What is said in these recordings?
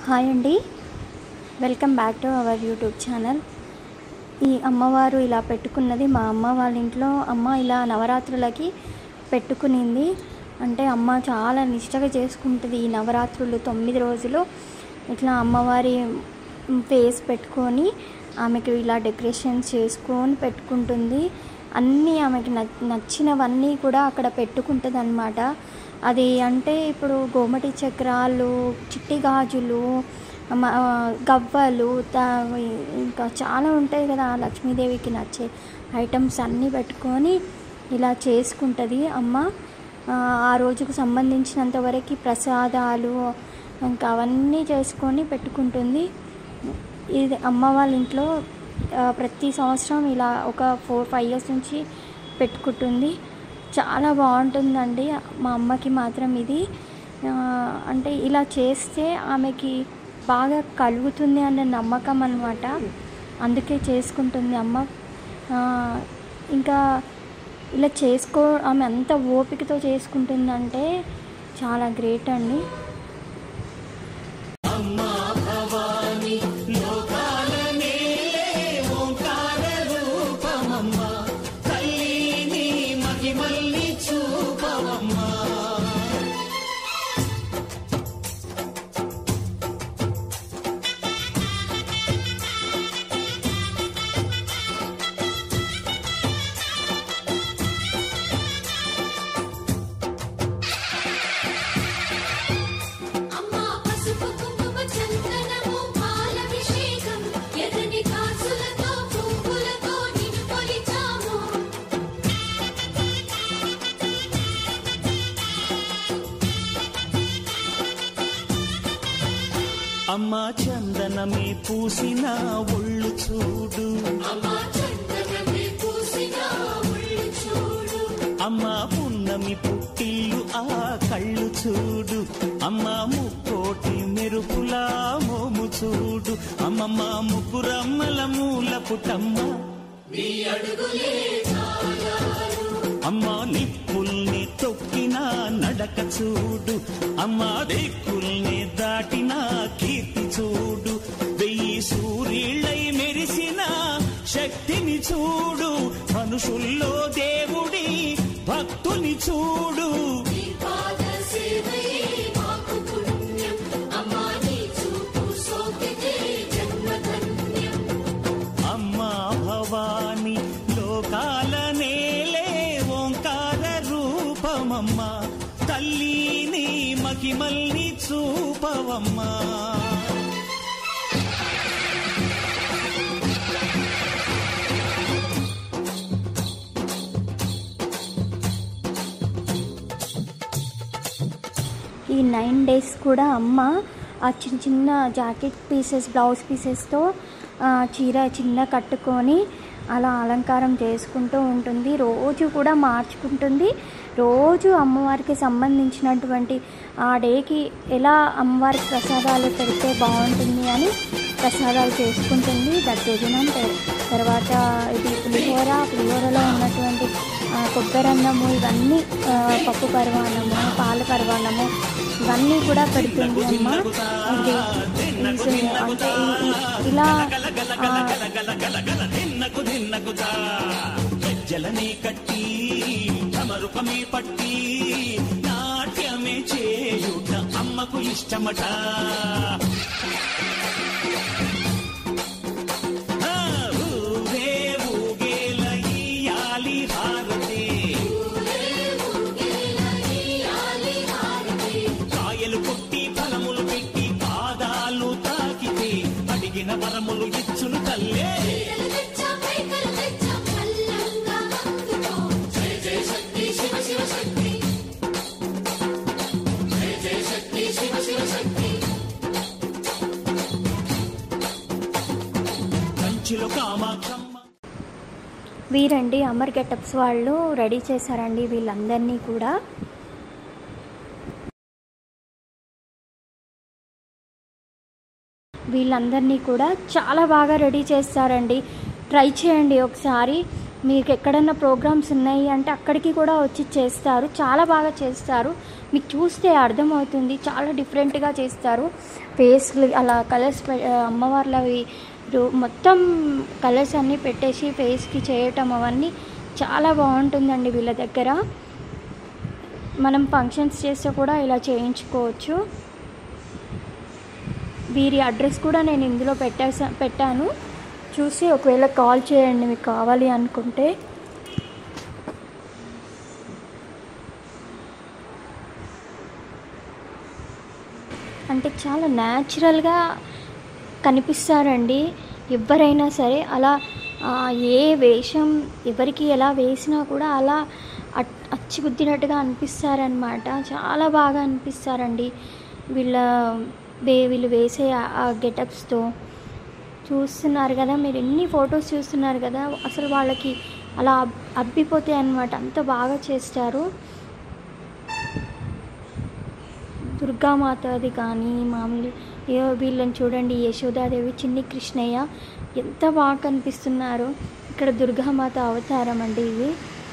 hi అండి welcome back to our YouTube channel ఈ అమ్మవారు ఇలా పెట్టుకున్నది మా అమ్మ వాళ్ళ ఇంట్లో అమ్మ ఇలా నవరాత్రులకి పెట్టుకునింది అంటే అమ్మ చాలా నిష్టగా చేసుకుంటుంది ఈ నవరాత్రులు తొమ్మిది రోజులు ఇట్లా అమ్మవారి ఫేస్ పెట్టుకొని ఆమెకి ఇలా డెకరేషన్ చేసుకొని పెట్టుకుంటుంది అన్నీ ఆమెకి నచ్ నచ్చినవన్నీ కూడా అక్కడ పెట్టుకుంటుంది అనమాట అది అంటే ఇప్పుడు గోమటి చక్రాలు చిట్టి గాజులు మ- గవ్వలు త- ఇంకా చాలా ఉంటాయి కదా లక్ష్మీదేవికి నచ్చే ఐటమ్స్ అన్నీ పెట్టుకొని ఇలా చేసుకుంటుంది అమ్మ ఆ, ఆ రోజుకు సంబంధించినంత వరకు ప్రసాదాలు ఇంకా అవన్నీ చేసుకొని పెట్టుకుంటుంది ఇది అమ్మ వాళ్ళ ఇంట్లో ఆ, ప్రతి సంవత్సరం ఇలా ఒక ఫోర్ ఫైవ్ ఇయర్స్ నుంచి పెట్టుకుంటుంది చాలా బాగుంటుందండి మా అమ్మకి మాత్రం ఇది ఆ, అంటే ఇలా చేస్తే ఆమెకి బాగా కలుగుతుంది అనే నమ్మకం అనమాట అందుకే చేసుకుంటుంది అమ్మ ఆ, ఇంకా ఇలా చేసుకో ఆమె అంత ఓపికతో చేసుకుంటుందంటే చాలా గ్రేట్ అండి అమ్మా పసుపు కుంకుమ చందనము పాలభిషేకం ఎర్రని కాసులతో పువ్వులతో నిన్ను కొలిచాము అమ్మా చందనమే పూసిన ఒళ్ళు చూడు అమ్మా చందనమే పూసిన ఒళ్ళు చూడు అమ్మా పున్నమి పుట్టిల్లు ఆ కళ్ళు చూడు అమ్మా ముక్కోటి మెరుపులా మోము చూడు అమ్మమ్మ ముగ్గురమ్మల మూల పుట్టమ్మ అమ్మా నిప్పుల్ని తొక్కిన నడక చూడు అమ్మా దిక్కుల్ని దాటిన కీర్తి చూడు వెయ్యి సూర్యుళ్ళై మెరిసిన శక్తిని చూడు మనుషుల్లో దేవుడి భక్తుని చూడు నీ పాద సేవయే మాకు పుణ్యం అమ్మా నీ చూపు సోకితే జన్మధన్యం అమ్మా భవాని లోకాల నేలే ఓంకార రూపమమ్మా తల్లిని మహిమల్ని చూపవమ్మా ఈ నైన్ డేస్ కూడా అమ్మ ఆ చిన్న చిన్న జాకెట్ పీసెస్ బ్లౌజ్ పీసెస్తో చీర చిన్న కట్టుకొని అలా అలంకారం చేసుకుంటూ ఉంటుంది రోజు కూడా మార్చుకుంటుంది రోజు అమ్మవారికి సంబంధించినటువంటి ఆ డేకి ఎలా అమ్మవారికి ప్రసాదాలు పెడితే బాగుంటుంది అని ప్రసాదాలు చేసుకుంటుంది దద్దోజనం తె- తర్వాత ఇది పులిహోర పులిహోరలో ఉన్నటువంటి ఆ, కొబ్బరన్నము ఇవన్నీ ఆ, పప్పు పరవాన్నము పాల పరవాన్నము ఇవన్నీ కూడా పెడుతుంది అమ్మ ఇది ఇది అంటే ఈ- ఈ- ఇలా ఆ, గలగల నిన్నకు నిన్నకుతా గజ్జలనే కట్టి తమరుపమే పట్టి నాట్యమే చేయుట అమ్మకు ఇష్టమట ఆ, ఊరే ఊగేల ఇయ్యాలి హారతి కాయలు కొట్టి ఫలములు పెట్టి పాదాలు తాకితే అడిగిన వరములు ఇచ్చును తల్లే చీరలు తెచ్చాం రైకలు తెచ్చాం చల్లంగా అందుకో జయ జయ శక్తి శివ శివ శక్తి జయ జయ శక్తి శివ శివ శక్తి కంచిలో కామాక్షమ్మ వీరండి అమర్ గెటప్స్ వాళ్ళు రెడీ చేశారండి వీళ్ళందరినీ కూడా వీళ్ళందరినీ కూడా చాలా బాగా రెడీ చేస్తారండి ట్రై చేయండి ఒకసారి మీకు ఎక్కడన్నా ప్రోగ్రామ్స్ ఉన్నాయి అంటే అక్కడికి కూడా వచ్చి చేస్తారు చాలా బాగా చేస్తారు మీకు చూస్తే అర్థమవుతుంది చాలా డిఫరెంట్గా చేస్తారు ఫేస్లు అలా కలర్స్ అమ్మవార్లవి రో- మొత్తం కలర్స్ అన్నీ పెట్టేసి ఫేస్కి చేయటం అవన్నీ చాలా బాగుంటుందండి వీళ్ళ దగ్గర మనం ఫంక్షన్స్ చేస్తే కూడా ఇలా చేయించుకోవచ్చు వీరి అడ్రస్ కూడా నేను ఇందులో పెట్టేసా పెట్టాను చూసి ఒకవేళ కాల్ చేయండి మీకు కావాలి అనుకుంటే అంటే చాలా న్యాచురల్గా కనిపిస్తారండి ఎవరైనా సరే అలా ఆ, ఏ వేషం ఎవరికి ఎలా వేసినా కూడా అలా అట్- అచ్చిగుద్దినట్టుగా అనిపిస్తారనమాట చాలా బాగా అనిపిస్తారండి వీళ్ళ వే వీళ్ళు వేసే ఆ- ఆ గెటప్స్తో చూస్తున్నారు కదా మీరు ఎన్ని ఫొటోస్ చూస్తున్నారు కదా అసలు వాళ్ళకి అలా అబ్- అబ్బిపోతాయి అన్నమాట అంత బాగా చేస్తారు దుర్గామాతది కానీ మామూలు ఏ వీళ్ళని చూడండి యశోదాదేవి చిన్ని కృష్ణయ్య ఎంత బాగా కనిపిస్తున్నారు ఇక్కడ దుర్గామాత అవతారం అండి ఇది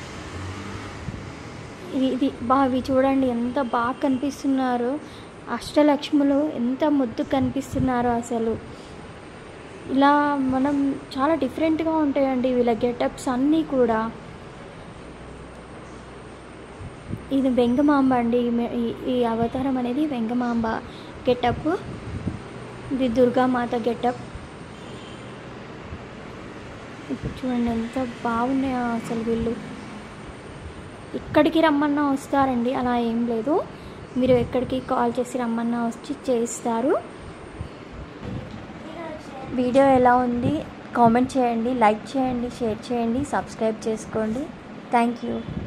ఇది ఇది బా ఇవి చూడండి ఎంత బాగా కనిపిస్తున్నారు అష్టలక్ష్ములు ఎంత ముద్దు కనిపిస్తున్నారో అసలు ఇలా మనం చాలా డిఫరెంట్గా ఉంటాయండి వీళ్ళ గెటప్స్ అన్నీ కూడా ఇది వెంగమాంబ అండి ఈమె- ఈ- ఈ అవతారం అనేది వెంగమాంబ గెటప్ ఇది దుర్గామాత గెటప్ ఇప్పుడు చూడండి ఎంత బాగున్నాయో అసలు వీళ్ళు ఇక్కడికి రమ్మన్నా వస్తారండి అలా ఏం లేదు మీరు ఎక్కడికి కాల్ చేసి రమ్మన్నా వచ్చి చేస్తారు వీడియో ఎలా ఉంది కామెంట్ చేయండి లైక్ చేయండి షేర్ చేయండి సబ్స్క్రైబ్ చేసుకోండి థ్యాంక్ యూ